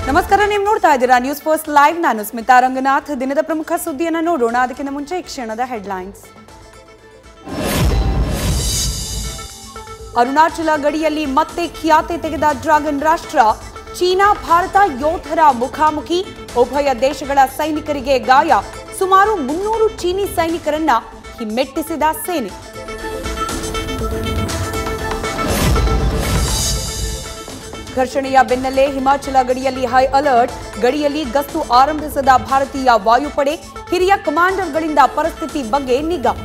ನಮಸ್ಕಾರ ನೀವು ನೋಡ್ತಾ ಇದ್ದೀರಾ ನ್ಯೂಸ್ ಫಸ್ಟ್ ಲೈವ್ ನಾನು ಸ್ಮಿತಾ ರಂಗನಾಥ್ ದಿನದ ಪ್ರಮುಖ ಸುದ್ದಿಯನ್ನು ನೋಡೋಣ ಅದಕ್ಕಿಂತ ಮುಂಚೆ ಈ ಕ್ಷಣದ ಹೆಡ್ಲೈನ್ಸ್ ಅರುಣಾಚಲ ಗಡಿಯಲ್ಲಿ ಮತ್ತೆ ಖ್ಯಾತೆ ತೆಗೆದ ಡ್ರಾಗನ್ ರಾಷ್ಟ್ರ ಚೀನಾ ಭಾರತ ಯೋಧರ ಮುಖಾಮುಖಿ ಉಭಯ ದೇಶಗಳ ಸೈನಿಕರಿಗೆ ಗಾಯ ಸುಮಾರು ಮುನ್ನೂರು ಚೀನಿ ಸೈನಿಕರನ್ನ ಹಿಮ್ಮೆಟ್ಟಿಸಿದ ಸೇನೆ ಘರ್ಷಣೆಯ ಬೆನ್ನಲ್ಲೇ ಹಿಮಾಚಲ ಗಡಿಯಲ್ಲಿ ಹೈ ಅಲರ್ಟ್ ಗಡಿಯಲ್ಲಿ ಗಸ್ತು ಆರಂಭಿಸದ ಭಾರತೀಯ ವಾಯುಪಡೆ ಹಿರಿಯ ಕಮಾಂಡರ್ಗಳಿಂದ ಪರಿಸ್ಥಿತಿ ಬಗ್ಗೆ ನಿಗಾ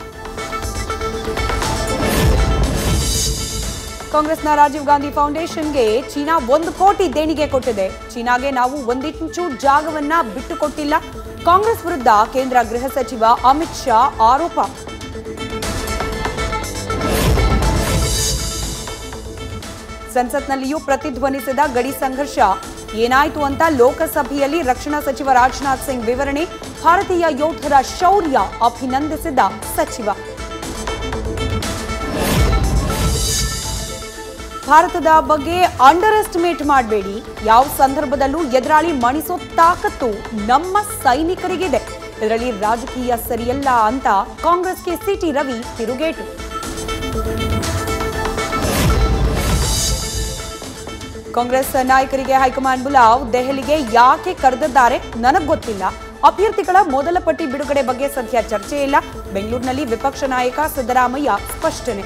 ಕಾಂಗ್ರೆಸ್ನ ರಾಜೀವ್ ಗಾಂಧಿ ಫೌಂಡೇಶನ್ಗೆ ಚೀನಾ ಒಂದು ಕೋಟಿ ದೇಣಿಗೆ ಕೊಟ್ಟಿದೆ ಚೀನಾಗೆ ನಾವು ಒಂದಿಂಚು ಜಾಗವನ್ನ ಬಿಟ್ಟುಕೊಟ್ಟಿಲ್ಲ ಕಾಂಗ್ರೆಸ್ ವಿರುದ್ಧ ಕೇಂದ್ರ ಗೃಹ ಸಚಿವ ಅಮಿತ್ ಶಾ ಆರೋಪ ಸಂಸತ್ನಲ್ಲಿಯೂ ಪ್ರತಿಧ್ವನಿಸಿದ ಗಡಿ ಸಂಘರ್ಷ ಏನಾಯ್ತು ಅಂತ ಲೋಕಸಭೆಯಲ್ಲಿ ರಕ್ಷಣಾ ಸಚಿವ ರಾಜನಾಥ್ ಸಿಂಗ್ ವಿವರಣೆ ಭಾರತೀಯ ಯೋಧರ ಶೌರ್ಯ ಅಭಿನಂದಿಸಿದ ಸಚಿವ ಭಾರತದ ಬಗ್ಗೆ ಅಂಡರ್ ಎಸ್ಟಿಮೇಟ್ ಮಾಡಬೇಡಿ ಯಾವ ಸಂದರ್ಭದಲ್ಲೂ ಎದುರಾಳಿ ಮಣಿಸೋ ತಾಕತ್ತು ನಮ್ಮ ಸೈನಿಕರಿಗಿದೆ ಇದರಲ್ಲಿ ರಾಜಕೀಯ ಸರಿಯಲ್ಲ ಅಂತ ಕಾಂಗ್ರೆಸ್ಗೆ ಸಿಟಿ ರವಿ ತಿರುಗೇಟು ಕಾಂಗ್ರೆಸ್ ನಾಯಕರಿಗೆ ಹೈಕಮಾಂಡ್ ಬುಲಾವ್ ದೆಹಲಿಗೆ ಯಾಕೆ ಕರೆದಿದ್ದಾರೆ ನನಗ್ ಗೊತ್ತಿಲ್ಲ ಅಭ್ಯರ್ಥಿಗಳ ಮೊದಲ ಪಟ್ಟಿ ಬಿಡುಗಡೆ ಬಗ್ಗೆ ಸದ್ಯ ಚರ್ಚೆ ಇಲ್ಲ ಬೆಂಗಳೂರಿನಲ್ಲಿ ವಿಪಕ್ಷ ನಾಯಕ ಸಿದ್ದರಾಮಯ್ಯ ಸ್ಪಷ್ಟನೆ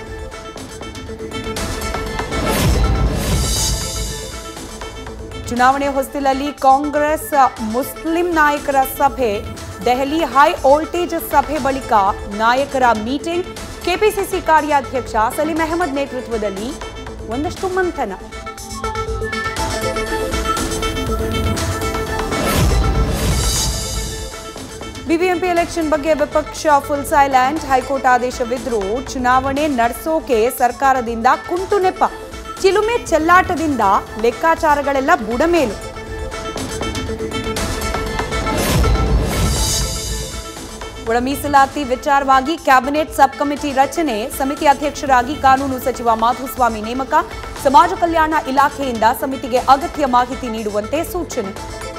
ಚುನಾವಣೆ ಹೊಸ್ತಿಲಲ್ಲಿ ಕಾಂಗ್ರೆಸ್ ಮುಸ್ಲಿಂ ನಾಯಕರ ಸಭೆ ದೆಹಲಿ ಹೈ ವೋಲ್ಟೇಜ್ ಸಭೆ ಬಳಿಕ ನಾಯಕರ ಮೀಟಿಂಗ್ ಕೆಪಿಸಿಸಿ ಕಾರ್ಯಾಧ್ಯಕ್ಷ ಸಲೀಂ ಅಹಮದ್ ನೇತೃತ್ವದಲ್ಲಿ ಒಂದಷ್ಟು ಮಂಥನ ಬಿಬಿಎಂಪಿ ಎಲೆಕ್ಷನ್ ಬಗ್ಗೆ ವಿಪಕ್ಷ ಫುಲ್ ಸೈಲೆಂಟ್ ಹೈಕೋರ್ಟ್ ಆದೇಶವಿದ್ರೂ ಚುನಾವಣೆ ನಡೆಸೋಕೆ ಸರ್ಕಾರದಿಂದ ಕುಂಟು ನೆಪ ಚಿಲುಮೆ ಚೆಲ್ಲಾಟದಿಂದ ಲೆಕ್ಕಾಚಾರಗಳೆಲ್ಲ ಬುಡಮೇಲು ಒಳ ಮೀಸಲಾತಿ ವಿಚಾರವಾಗಿ ಕ್ಯಾಬಿನೆಟ್ ಸಬ್ ಕಮಿಟಿ ರಚನೆ ಸಮಿತಿ ಅಧ್ಯಕ್ಷರಾಗಿ ಕಾನೂನು ಸಚಿವ ಮಾಧುಸ್ವಾಮಿ ನೇಮಕ ಸಮಾಜ ಕಲ್ಯಾಣ ಇಲಾಖೆಯಿಂದ ಸಮಿತಿಗೆ ಅಗತ್ಯ ಮಾಹಿತಿ ನೀಡುವಂತೆ ಸೂಚನೆ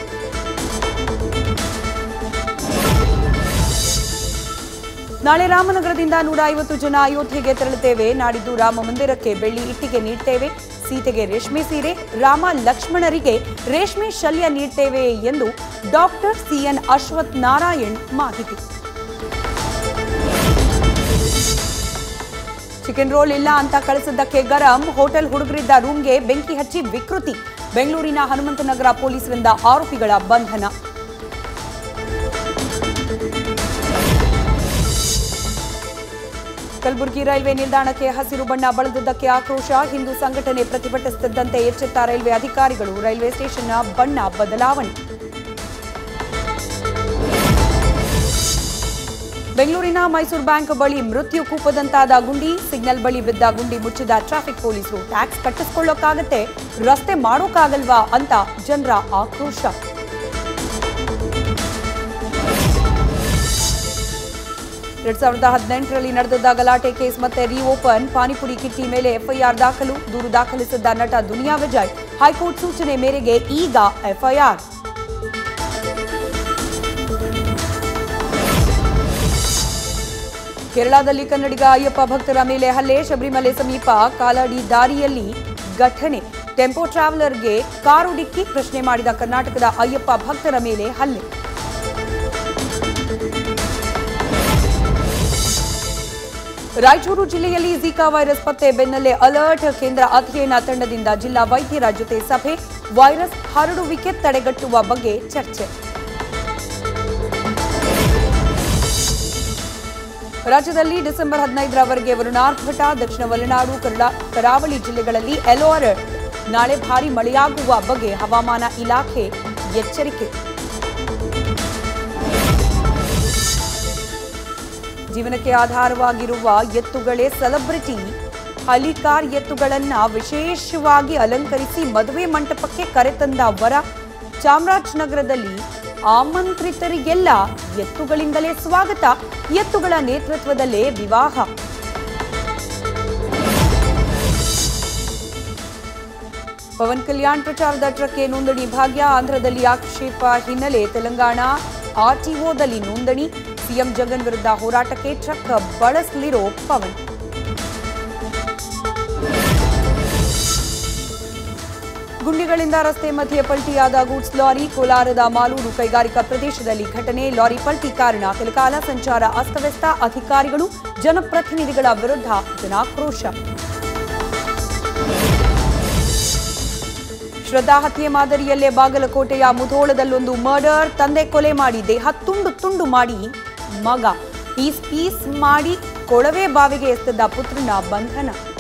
ನಾಳೆ ರಾಮನಗರದಿಂದ ನೂರ ಐವತ್ತು ಜನ ಅಯೋಧ್ಯೆಗೆ ತೆರಳುತ್ತೇವೆ ನಾಡಿದ್ದು ರಾಮ ಮಂದಿರಕ್ಕೆ ಬೆಳ್ಳಿ ಇಟ್ಟಿಗೆ ನೀಡ್ತೇವೆ ಸೀತೆಗೆ ರೇಷ್ಮೆ ಸೀರೆ ರಾಮ ಲಕ್ಷ್ಮಣರಿಗೆ ರೇಷ್ಮೆ ಶಲ್ಯ ನೀಡ್ತೇವೆ ಎಂದು ಡಾಕ್ಟರ್ ಸಿಎನ್ ಅಶ್ವಥ್ ನಾರಾಯಣ್ ಮಾಹಿತಿ ಚಿಕನ್ ರೋಲ್ ಇಲ್ಲ ಅಂತ ಕಳಿಸಿದ್ದಕ್ಕೆ ಗರಂ ಹೋಟೆಲ್ ಹುಡುಗರಿದ್ದ ರೂಮ್ಗೆ ಬೆಂಕಿ ಹಚ್ಚಿ ವಿಕೃತಿ ಬೆಂಗಳೂರಿನ ಹನುಮಂತನಗರ ಪೊಲೀಸರಿಂದ ಆರೋಪಿಗಳ ಬಂಧನ ಕಲಬುರಗಿ ರೈಲ್ವೆ ನಿಲ್ದಾಣಕ್ಕೆ ಹಸಿರು ಬಣ್ಣ ಬಳದಿದ್ದಕ್ಕೆ ಆಕ್ರೋಶ ಹಿಂದೂ ಸಂಘಟನೆ ಪ್ರತಿಭಟಿಸುತ್ತಿದ್ದಂತೆ ಎಚ್ಚೆತ್ತ ರೈಲ್ವೆ ಅಧಿಕಾರಿಗಳು ರೈಲ್ವೆ ಸ್ಟೇಷನ್ನ ಬಣ್ಣ ಬದಲಾವಣೆ ಬೆಂಗಳೂರಿನ ಮೈಸೂರು ಬ್ಯಾಂಕ್ ಬಳಿ ಮೃತ್ಯು ಕೂಪದಂತಾದ ಗುಂಡಿ ಸಿಗ್ನಲ್ ಬಳಿ ಬಿದ್ದ ಗುಂಡಿ ಮುಚ್ಚಿದ ಟ್ರಾಫಿಕ್ ಪೊಲೀಸರು ಟ್ಯಾಕ್ಸ್ ಕಟ್ಟಿಸ್ಕೊಳ್ಳೋಕ್ಕಾಗತ್ತೆ ರಸ್ತೆ ಮಾಡೋಕ್ಕಾಗಲ್ವಾ ಅಂತ ಜನರ ಆಕ್ರೋಶ ಎರಡ್ ಸಾವಿರದ ಹದಿನೆಂಟರಲ್ಲಿ ನಡೆದಿದ್ದ ಗಲಾಟೆ ಕೇಸ್ ಮತ್ತೆ ರಿಓಪನ್ ಪಾನಿಪುರಿ ಕಿಟ್ಟಿ ಮೇಲೆ ಎಫ್ಐಆರ್ ದಾಖಲು ದೂರು ದಾಖಲಿಸಿದ್ದ ನಟ ದುನಿಯಾ ವಿಜಯ್ ಹೈಕೋರ್ಟ್ ಸೂಚನೆ ಮೇರೆಗೆ ಈಗ ಎಫ್ಐಆರ್ ಕೇರಳದಲ್ಲಿ ಕನ್ನಡಿಗ ಅಯ್ಯಪ್ಪ ಭಕ್ತರ ಮೇಲೆ ಹಲ್ಲೆ ಶಬರಿಮಲೆ ಸಮೀಪ ಕಾಲಡಿ ದಾರಿಯಲ್ಲಿ ಘಟನೆ ಟೆಂಪೋ ಟ್ರಾವೆಲರ್ಗೆ ಕಾರು ಡಿಕ್ಕಿ ಪ್ರಶ್ನೆ ಮಾಡಿದ ಕರ್ನಾಟಕದ ಅಯ್ಯಪ್ಪ ಭಕ್ತರ ಮೇಲೆ ಹಲ್ಲೆ ರಾಯಚೂರು ಜಿಲ್ಲೆಯಲ್ಲಿ ಝಿಕಾ ವೈರಸ್ ಪತ್ತೆ ಬೆನ್ನಲ್ಲೇ ಅಲರ್ಟ್ ಕೇಂದ್ರ ಅಧ್ಯಯನ ತಂಡದಿಂದ ಜಿಲ್ಲಾ ವೈದ್ಯರ ಜೊತೆ ಸಭೆ ವೈರಸ್ ಹರಡುವಿಕೆ ತಡೆಗಟ್ಟುವ ಬಗ್ಗೆ ಚರ್ಚೆ ರಾಜ್ಯದಲ್ಲಿ ಡಿಸೆಂಬರ್ ಹದಿನೈದರವರೆಗೆ ವರುಣಾರ್ಭಟ ದಕ್ಷಿಣ ಮಲೆನಾಡು ಕನ್ನಡ ಕರಾವಳಿ ಜಿಲ್ಲೆಗಳಲ್ಲಿ ಯೆಲ್ಲೋ ಅಲರ್ಟ್ ನಾಳೆ ಭಾರಿ ಮಳೆಯಾಗುವ ಬಗ್ಗೆ ಹವಾಮಾನ ಇಲಾಖೆ ಎಚ್ಚರಿಕೆ ಜೀವನಕ್ಕೆ ಆಧಾರವಾಗಿರುವ ಎತ್ತುಗಳೇ ಸೆಲೆಬ್ರಿಟಿ ಹಲಿಕಾರ್ ಎತ್ತುಗಳನ್ನ ವಿಶೇಷವಾಗಿ ಅಲಂಕರಿಸಿ ಮದುವೆ ಮಂಟಪಕ್ಕೆ ಕರೆತಂದ ವರ ಚಾಮರಾಜನಗರದಲ್ಲಿ ಆಮಂತ್ರಿತರಿಗೆಲ್ಲ ಎತ್ತುಗಳಿಂದಲೇ ಸ್ವಾಗತ ಎತ್ತುಗಳ ನೇತೃತ್ವದಲ್ಲೇ ವಿವಾಹ ಪವನ್ ಕಲ್ಯಾಣ್ ಪ್ರಚಾರದ ಟ್ರಕ್ಗೆ ನೋಂದಣಿ ಭಾಗ್ಯ ಆಂಧ್ರದಲ್ಲಿ ಆಕ್ಷೇಪ ಹಿನ್ನೆಲೆ ತೆಲಂಗಾಣ ಆರ್ಟಿಒದಲ್ಲಿ ನೋಂದಣಿ ಸಿಎಂ ಜಗನ್ ವಿರುದ್ಧ ಹೋರಾಟಕ್ಕೆ ಟ್ರಕ್ ಬಳಸಲಿರೋ ಪವನ್ ಗುಂಡಿಗಳಿಂದ ರಸ್ತೆ ಮಧ್ಯೆ ಪಲ್ಟಿಯಾದ ಗೂಡ್ಸ್ ಲಾರಿ ಕೋಲಾರದ ಮಾಲೂರು ಕೈಗಾರಿಕಾ ಪ್ರದೇಶದಲ್ಲಿ ಘಟನೆ ಲಾರಿ ಪಲ್ಟಿ ಕಾರಣ ಕೆಲಕಾಲ ಸಂಚಾರ ಅಸ್ತವ್ಯಸ್ತ ಅಧಿಕಾರಿಗಳು ಜನಪ್ರತಿನಿಧಿಗಳ ವಿರುದ್ಧ ಜನಾಕ್ರೋಶ ಶ್ರದ್ಧಾ ಹತ್ಯೆ ಮಾದರಿಯಲ್ಲೇ ಬಾಗಲಕೋಟೆಯ ಮುಧೋಳದಲ್ಲೊಂದು ಮರ್ಡರ್ ತಂದೆ ಕೊಲೆ ಮಾಡಿ ದೇಹ ತುಂಡು ತುಂಡು ಮಾಡಿ ಮಗ ಪೀಸ್ ಪೀಸ್ ಮಾಡಿ ಕೊಳವೆ ಬಾವಿಗೆ ಎಸೆದ ಪುತ್ರನ ಬಂಧನ